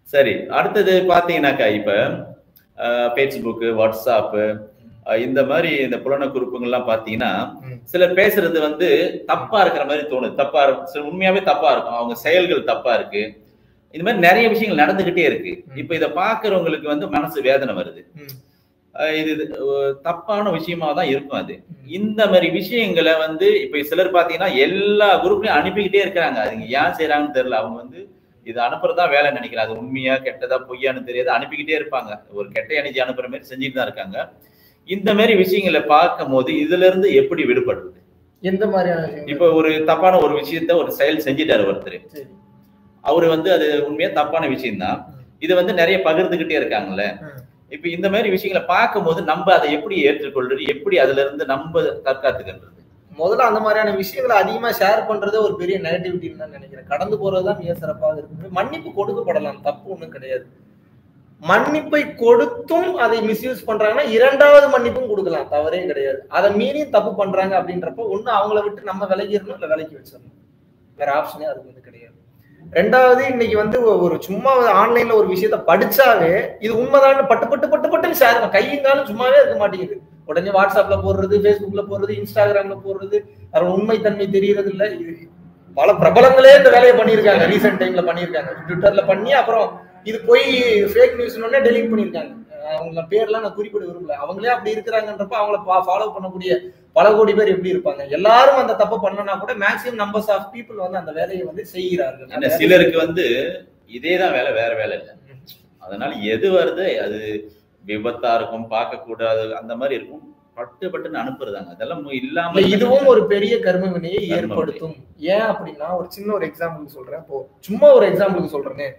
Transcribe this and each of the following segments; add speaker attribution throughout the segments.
Speaker 1: சரி அடுத்தது பாத்தீங்கன்னாக்கா இப்ப ஃபேஸ்புக்கு வாட்ஸ்அப்பு இந்த மாதிரி இந்த புலன குறிப்புகள்லாம் பாத்தீங்கன்னா
Speaker 2: ம்.
Speaker 1: சிலர் பேசுறது வந்து தப்பா இருக்கிற மாதிரி தோணுது தப்பா இருக்கும் சில உண்மையாவே தப்பா இருக்கும் அவங்க செயல்கள் தப்பா இருக்கு இந்த மாதிரி நிறைய விஷயங்கள் நடந்துகிட்டே இருக்கு
Speaker 2: ம்.
Speaker 1: இப்ப இத பாக்குறவங்களுக்கு வந்து மனசு வேதனை வருது
Speaker 2: ம்.
Speaker 1: அஹ் இது அஹ் தப்பான விஷயமா தான் இருக்கும் அது
Speaker 2: ம்.
Speaker 1: இந்த மாதிரி விஷயங்களை வந்து இப்ப சிலர் பாத்தீங்கன்னா எல்லா குரூப்லயும் அனுப்பிக்கிட்டே இருக்கிறாங்க அதுங்க ஏன் செய்யறாங்கன்னு தெரியல அவங்க வந்து இது அனுப்புறதா வேலை நினைக்கிறாங்க அது உண்மையா கெட்டதா பொய்யான்னு தெரியாது அனுப்பிக்கிட்டே இருப்பாங்க ஒரு கெட்ட எனர்ஜி அனுப்புற மாதிரி செஞ்சுட்டு தான் இருக்காங்க இந்த மாதிரி விஷயங்களை பார்க்கும் போது இதுல இருந்து எப்படி விடுபடுறது
Speaker 2: எந்த மாதிரியான விஷயங்கள்?
Speaker 1: இப்ப ஒரு தப்பான ஒரு விஷயத்த ஒரு செயல் செஞ்சிட்டாரு ஒருத்தர்
Speaker 2: சரி
Speaker 1: அவரு வந்து அது உண்மையா தப்பான விஷயம்தான் இது வந்து நிறைய பகிர்ந்துகிட்டே இருக்காங்கல்ல
Speaker 2: ம்.
Speaker 1: இப்ப இந்த மாதிரி விஷயங்களை பார்க்கும்போது நம்ம அதை எப்படி ஏற்றுக்கொள்றது எப்படி அதுல இருந்து நம்ம தற்காத்துக்கின்றது
Speaker 2: முதல்ல அந்த மாதிரியான விஷயங்களை அதிகமா ஷேர் பண்றதே ஒரு பெரிய நெகட்டிவிட்டின்னு தான் நினைக்கிறேன் கடந்து போறதுதான் மிக சிறப்பாக இருக்கு மன்னிப்பு கொடுக்கப்படலாம் தப்பு ஒண்ணும் கிடையாது மன்னிப்பை கொடுத்தும் அதை மிஸ்யூஸ் பண்றாங்கன்னா இரண்டாவது மன்னிப்பும் கொடுக்கலாம் தவறே கிடையாது அதை மீறியும் தப்பு பண்றாங்க அப்படின்றப்ப ஒண்ணு அவங்கள விட்டு நம்ம விலகிடணும் இல்ல விலக்கி வச்சிடணும் வேற ஆப்ஷனே அதுக்கு வந்து கிடையாது ரெண்டாவது இன்னைக்கு வந்து ஒ- ஒரு சும்மா ஆன்லைன்ல ஒரு விஷயத்த படிச்சாவே இது உண்மைதான் பட்டு பட்டு பட்டு பட்டுன்னு ஷேர் கையுங்காலும் சும்மாவே இருக்க மாட்டேங்குது உடனே வாட்ஸ்அப்ல போடுறது ஃபேஸ்புக்ல போடுறது இன்ஸ்டாகிராம்ல போடுறது அது உண்மைத்தன்மை தெரியறது இல்ல இது பல பிரபலங்களே இந்த வேலையை பண்ணியிருக்காங்க ரீசெண்ட் டைம்ல பண்ணியிருக்காங்க ட்விட்டர்ல பண்ணி அப்புறம் இது போய் ஃபேக் நியூஸ் உடனே டெலீட் பண்ணியிருக்காங்க அஹ் அவங்க பேர்லாம் நான் குறிப்பிட விரும்பல அவங்களே அப்படி இருக்கிறாங்கன்றப்ப அவங்கள ஃபாலோ பண்ணக்கூடிய பல கோடி பேர் எப்படி இருப்பாங்க எல்லாரும் அந்த தப்பை பண்ணனா கூட மேக்ஸிமம் நம்பர்ஸ் ஆஃப் பீப்புள் வந்து அந்த வேலையை வந்து செய்கிறார்கள்
Speaker 1: ஏன்னா சிலருக்கு வந்து இதேதான் வேலை வேற வேலை இல்லை அதனால எது வருது அது விபத்தா இருக்கும் பார்க்க கூடாது அந்த மாதிரி இருக்கும் பட்டு பட்டுன்னு அனுப்புறதாங்க அதெல்லாம் மு- இல்லாம
Speaker 2: இல்ல, இதுவும் ஒரு பெரிய கர்ம வினையை
Speaker 1: கர்ம
Speaker 2: ஏற்படுத்தும் ஏன் அப்படின்னா ஒரு சின்ன ஒரு எக்ஸாம்பிள் சொல்றேன் இப்போ சும்மா ஒரு எக்ஸாம்பிளுக்கு சொல்றேனே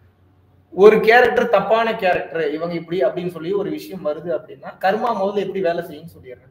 Speaker 2: ஒரு கேரக்டர் தப்பான கேரக்டர் இவங்க இப்படி அப்படின்னு சொல்லி ஒரு விஷயம் வருது அப்படின்னா கர்மா முதல்ல எப்படி வேலை செய்யும்னு சொல்லிடுறேன்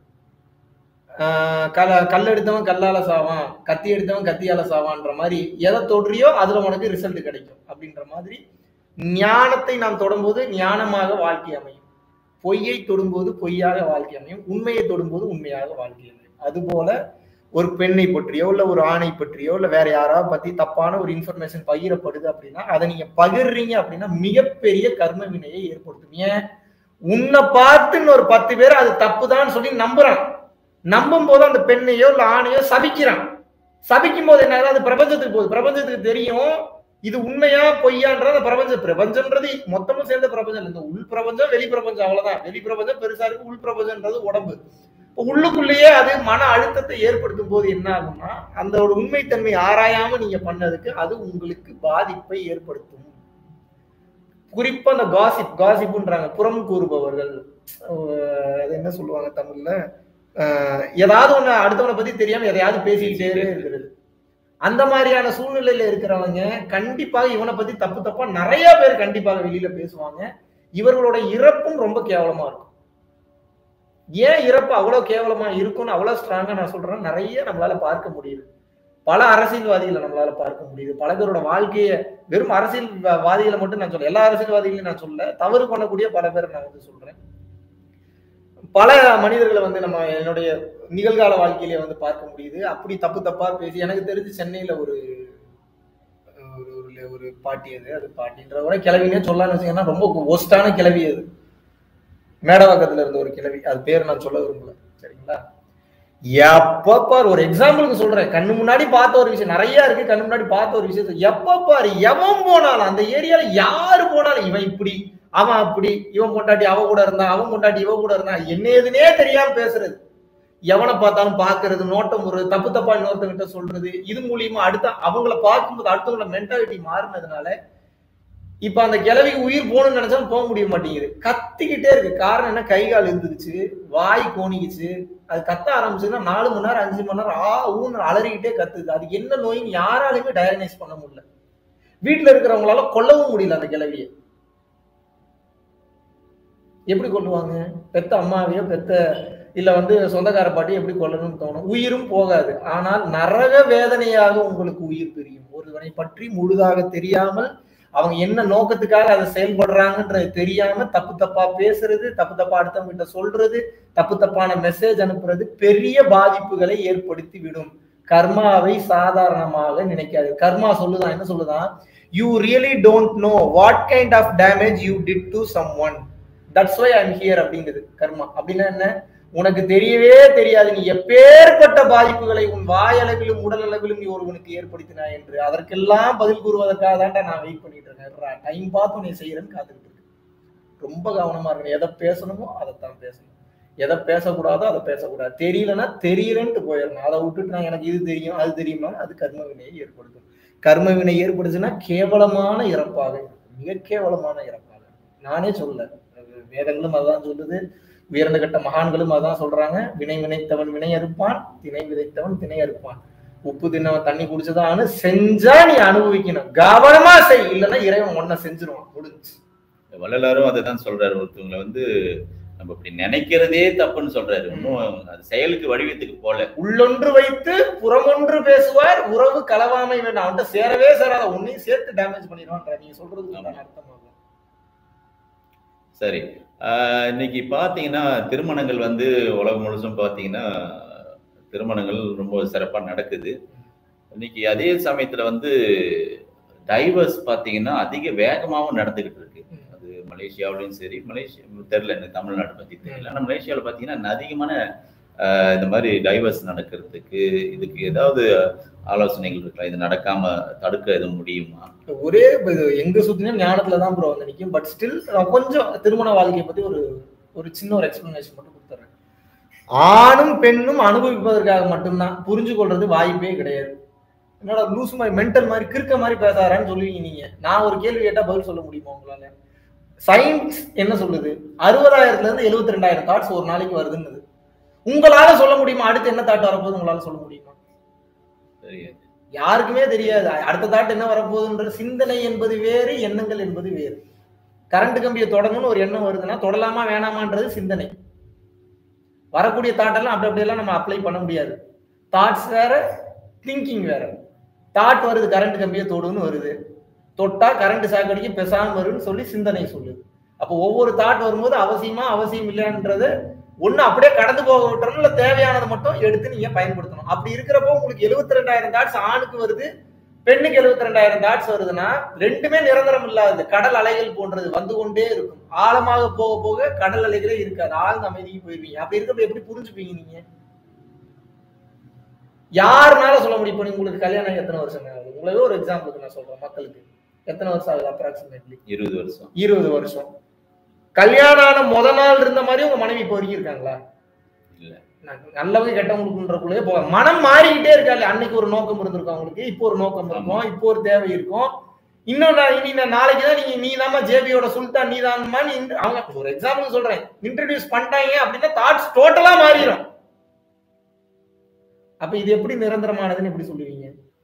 Speaker 2: ஆஹ் கல கல் எடுத்தவன் கல்லால சாவான் கத்தி எடுத்தவன் கத்தியால சாவான்ற மாதிரி எதை தொடுறியோ அதுல உனக்கு ரிசல்ட் கிடைக்கும் அப்படின்ற மாதிரி ஞானத்தை நாம் தொடும்போது ஞானமாக வாழ்க்கை அமையும் பொய்யை தொடும்போது பொய்யாக வாழ்க்கை அமையும் உண்மையை தொடும்போது உண்மையாக வாழ்க்கை அமையும் அதுபோல ஒரு பெண்ணை பற்றியோ இல்ல ஒரு ஆணை பற்றியோ இல்ல வேற யாராவது பத்தி தப்பான ஒரு இன்ஃபர்மேஷன் பகிரப்படுது அப்படின்னா அதை நீங்க பகிர்றீங்க அப்படின்னா மிகப்பெரிய கர்ம வினையை ஏற்படுத்தும் ஏன் உன்னை பார்த்துன்னு ஒரு பத்து பேர் அது தப்புதான் சொல்லி நம்புறான் நம்பும் போது அந்த பெண்ணையோ இல்ல ஆணையோ சபிக்கிறான் சபிக்கும் போது என்ன ஆகுது? அது பிரபஞ்சத்துக்கு போகுது பிரபஞ்சத்துக்கு தெரியும் இது உண்மையா பொய்யான்ற அந்த பிரபஞ்சம் பிரபஞ்சம்ன்றது மொத்தமும் சேர்ந்த பிரபஞ்சம் இல்ல. இந்த உள் பிரபஞ்சம் வெளி பிரபஞ்சம் அவ்வளவுதான் வெளி பிரபஞ்சம் பெருசா இருக்கு உள் பிரபஞ்சம்ன்றது உடம்பு இப்ப உள்ளுக்குள்ளேயே அது மன அழுத்தத்தை ஏற்படுத்தும் போது என்ன ஆகும்னா அந்த ஒரு உண்மைத்தன்மை ஆராயாம நீங்க பண்ணதுக்கு அது உங்களுக்கு பாதிப்பை ஏற்படுத்தும் குறிப்பா அந்த காசிப் காசிப்புன்றாங்க புறம் கூறுபவர்கள் அஹ் அது என்ன சொல்லுவாங்க தமிழ்ல அஹ் ஏதாவது ஒண்ணு அடுத்தவனை பத்தி தெரியாம எதையாவது பேசிக்கிட்டே இருக்கிறது அந்த மாதிரியான சூழ்நிலையில இருக்கிறவங்க கண்டிப்பாக இவனை பத்தி தப்பு தப்பா நிறைய பேர் கண்டிப்பாக வெளியில பேசுவாங்க இவர்களோட இறப்பும் ரொம்ப கேவலமா இருக்கும் ஏன் இறப்பு அவ்வளவு கேவலமா இருக்கும்னு அவ்வளவு ஸ்ட்ராங்கா நான் சொல்றேன் நிறைய நம்மளால பார்க்க முடியுது பல அரசியல்வாதிகளை நம்மளால பார்க்க முடியுது பல பேரோட வாழ்க்கைய வெறும் அரசியல்வாதிகளை மட்டும் நான் சொல்ல எல்லா அரசியல்வாதிகளையும் நான் சொல்ல தவறு பண்ணக்கூடிய பல பேரை நான் வந்து சொல்றேன் பல மனிதர்களை வந்து நம்ம என்னுடைய நிகழ்கால வாழ்க்கையிலே வந்து பார்க்க முடியுது அப்படி தப்பு தப்பா பேசி எனக்கு தெரிஞ்சு சென்னையில ஒரு ஒரு ஒரு- ஒரு பாட்டி அது அது பாட்டின்ற கூட கிளவினே சொல்லலாம்னு வச்சீங்கன்னா ரொம்ப ஒஸ்டான கிளவி அது மேடவாக்கத்துல இருந்த ஒரு கிளவி அது பேர் நான் சொல்ல விரும்பல சரிங்களா எப்ப பார் ஒரு எக்ஸாம்பிளுக்கு சொல்றேன் கண்ணு முன்னாடி பார்த்த ஒரு விஷயம் நிறைய இருக்கு கண்ணு முன்னாடி பார்த்த ஒரு விஷயத்த எப்ப பாரு எவன் போனாலும் அந்த ஏரியால யாரு போனாலும் இவன் இப்படி அவன் அப்படி இவன் பொண்டாட்டி அவ கூட இருந்தான் அவன் பொண்டாட்டி இவ கூட இருந்தான் என்ன ஏதுனே தெரியாம பேசுறது எவனை பார்த்தாலும் பாக்குறது நோட்டம் விடுறது தப்பு தப்பா இன்னொருத்தங்கிட்ட சொல்றது இது மூலியமா அடுத்த அவங்கள பார்க்கும்போது அடுத்தவங்கள மென்டாலிட்டி மாறினதுனால இப்ப அந்த கிழவிக்கு உயிர் போகணும்னு நினைச்சாலும் போக முடிய மாட்டேங்குது கத்திக்கிட்டே இருக்கு காரணம் என்ன கை கால் இருந்துருச்சு வாய் கோணிக்குச்சு அது கத்த ஆரம்பிச்சுன்னா நாலு மணி நேரம் அஞ்சு மணி நேரம் ஆ ஊன்னு அலறிக்கிட்டே கத்துது அது என்ன நோயின்னு யாராலையுமே டயக்னைஸ் பண்ண முடியல வீட்டுல இருக்கிறவங்களால கொல்லவும் முடியல அந்த கிழவியை எப்படி கொல்லுவாங்க பெத்த அம்மாவையோ பெத்த இல்ல வந்து சொந்தக்கார பாட்டி எப்படி கொல்லணும்னு தோணும் உயிரும் போகாது ஆனால் நரக வேதனையாக உங்களுக்கு உயிர் பிரியும் ஒருவனை பற்றி முழுதாக தெரியாமல் அவங்க என்ன நோக்கத்துக்காக அதை செயல்படுறாங்கன்றது தெரியாம தப்பு தப்பா பேசுறது தப்பு தப்பா அடுத்தவங்க கிட்ட சொல்றது தப்பு தப்பான மெசேஜ் அனுப்புறது பெரிய பாதிப்புகளை ஏற்படுத்தி விடும் கர்மாவை சாதாரணமாக நினைக்காது கர்மா சொல்லுதான் என்ன சொல்லுதான் you really don't know what kind of damage you did to someone that's why I'm here அப்படிங்குது கர்மா அப்படின்னா என்ன உனக்கு தெரியவே தெரியாது நீ எப்பேற்பட்ட பாதிப்புகளை உன் வாயளவிலும் உடல் அளவிலும் நீ ஒருவனுக்கு ஏற்படுத்தினாய் என்று அதற்கெல்லாம் பதில் கூறுவதற்காக தான்டா நான் வெயிட் பண்ணிட்டு இருக்கேன் டைம் பார்த்து நீ செய்யறேன்னு காத்துக்கிட்டு இருக்கு ரொம்ப கவனமா இருக்கணும் எதை பேசணுமோ அதைத்தான் பேசணும் எதை பேசக்கூடாதோ அதை பேசக்கூடாது தெரியலன்னா தெரியலன்ட்டு போயிடணும் அதை விட்டுட்டு நான் எனக்கு இது தெரியும் அது தெரியுமா அது கர்ம வினையை ஏற்படுத்தும் கர்ம வினை ஏற்படுச்சுன்னா கேவலமான இறப்பாக இருக்கும். மிக கேவலமான இறப்பாக இருக்கும். நானே சொல்ல வேதங்களும் அதான் சொல்லுது உயர்ந்த கட்ட மகான்களும் அதான் சொல்றாங்க வினை வினைத்தவன் வினை அறுப்பான் திணை விதைத்தவன் திணை அறுப்பான் உப்பு தின்னவன் தண்ணி குடிச்சதான்னு செஞ்சா நீ அனுபவிக்கணும் கவனமா செய் இல்லைன்னா இறைவன் ஒன்ன செஞ்சிருவான் முடிஞ்சு
Speaker 1: வள்ளலாரும் அதை தான் சொல்றாரு ஒருத்தவங்களை வந்து நம்ம இப்படி நினைக்கிறதே தப்புன்னு சொல்றாரு இன்னும் அது செயலுக்கு வடிவத்துக்கு போல
Speaker 2: உள்ளொன்று வைத்து புறமொன்று பேசுவார் உறவு கலவாமை வேண்டாம் அவன்கிட்ட சேரவே சேராத உன்னையும் சேர்த்து டேமேஜ் பண்ணிடுவான்ற நீங்க சொல்றது உண்டான அர்த்தம் அதுதான்.
Speaker 1: சரி ஆஹ் இன்னைக்கு பார்த்தீங்கன்னா திருமணங்கள் வந்து உலகம் முழுசும் பார்த்தீங்கன்னா திருமணங்கள் ரொம்ப சிறப்பாக நடக்குது இன்னைக்கு அதே சமயத்தில் வந்து டைவர்ஸ் பார்த்தீங்கன்னா அதிக வேகமாகவும் நடந்துகிட்டு இருக்கு அது மலேசியாவிலையும் சரி மலேசியா தெரில எனக்கு தமிழ்நாடு பற்றி தெரியல ஆனால் மலேசியாவில் பார்த்தீங்கன்னா அதிகமான ஆஹ் இந்த மாதிரி டைவர்ஸ் நடக்கிறதுக்கு இதுக்கு ஏதாவது ஆலோசனைகள் இருக்கலாம் இது நடக்காம தடுக்க எதுவும் முடியுமா
Speaker 2: ஒரே இது எங்க சுத்தினும் ஞானத்துல தான் ப்ரோ வந்து நிக்கும் பட் ஸ்டில் நான் கொஞ்சம் திருமண வாழ்க்கையை பத்தி ஒரு ஒரு சின்ன ஒரு எக்ஸ்பிளனேஷன் மட்டும் கொடுத்துறேன் ஆணும் பெண்ணும் அனுபவிப்பதற்காக மட்டும்தான் புரிஞ்சு கொள்றது வாய்ப்பே கிடையாது என்னடா லூஸ் மாதிரி மென்டல் மாதிரி கிறுக்க மாதிரி பேசாரான்னு சொல்லுவீங்க நீங்க நான் ஒரு கேள்வி கேட்டா பதில் சொல்ல முடியுமா உங்களால சயின்ஸ் என்ன சொல்லுது அறுபதாயிரத்துல இருந்து எழுபத்தி ரெண்டாயிரம் தாட்ஸ் ஒரு நாளைக்கு வருதுன்னு உங்களால சொல்ல முடியுமா அடுத்து என்ன தாட் வரப்போகுது உங்களால சொல்ல முடியுமா
Speaker 1: சரி
Speaker 2: யாருக்குமே தெரியாது அடுத்த தாட் என்ன வரப்போகுதுன்ற சிந்தனை என்பது வேறு எண்ணங்கள் என்பது வேறு கரண்ட் கம்பியை தொடங்கணும்னு ஒரு எண்ணம் வருதுன்னா தொடலாமா வேணாமான்றது சிந்தனை வரக்கூடிய தாட்டெல்லாம் அப்படி அப்படியெல்லாம் நம்ம அப்ளை பண்ண முடியாது தாட்ஸ் வேற திங்கிங் வேற தாட் வருது கரண்ட் கம்பியை தொடுன்னு வருது தொட்டா கரண்ட் சாக்கடிக்கு பெசாம வரும்னு சொல்லி சிந்தனை சொல்லுது அப்போ ஒவ்வொரு தாட் வரும்போது அவசியமா அவசியம் இல்லைன்றது ஒண்ணு அப்படியே கடந்து போக விட்டுறணும் இல்ல தேவையானதை மட்டும் எடுத்து நீங்க பயன்படுத்தணும் அப்படி இருக்கிறப்போ உங்களுக்கு எழுபத்தி ரெண்டாயிரம் தாட்ஸ் ஆணுக்கு வருது பெண்ணுக்கு எழுபத்தி ரெண்டாயிரம் தாட்ஸ் வருதுன்னா ரெண்டுமே நிரந்தரம் இல்லாதது கடல் அலைகள் போன்றது வந்து கொண்டே இருக்கும் ஆழமாக போக போக கடல் அலைகளே இருக்காது ஆழ்ந்த அமைதிக்கு போயிருவீங்க அப்படி இருக்கப்ப எப்படி புரிஞ்சுப்பீங்க நீங்க யாருனால சொல்ல முடியும் இப்போ உங்களுக்கு கல்யாணம் எத்தனை வருஷம் ஆகுது உங்களவே ஒரு எக்ஸாம்பிளுக்கு நான் சொல்றேன் மக்களுக்கு எத்தனை வருஷம் ஆகுது அப்ராக்சிமேட்லி
Speaker 1: இருபது வருஷம்
Speaker 2: இருபது வருஷம் கல்யாணம் ஆன முத நாள் இருந்த மாதிரி உங்க மனைவி இப்போ வரைக்கும் இருக்காங்களா
Speaker 1: இல்ல.
Speaker 2: ந- நல்லவங்க கெட்டவங்களுக்குன்றக்குள்ளே போக மனம் மாறிக்கிட்டே இருக்கா இல்லையா அன்னைக்கு ஒரு நோக்கம் இருந்திருக்கும் அவங்களுக்கு இப்போ ஒரு நோக்கம் இருக்கும் இப்போ ஒரு தேவை இருக்கும் இன்னும் நான் இனி நான் நாளைக்கு தான் நீங்க நீ தாமா ஜேபியோட சுல்தான் நீ தான்மா நீ இந்த- அவங்க ஒரு எக்ஸாம்பிள் சொல்றேன் இன்ட்ரடியூஸ் பண்ணிட்டாங்க அப்படின்னா தாட்ஸ் டோட்டலா மாறிடும் அப்ப இது எப்படி நிரந்தரமானதுன்னு எப்படி சொல்லுவீங்க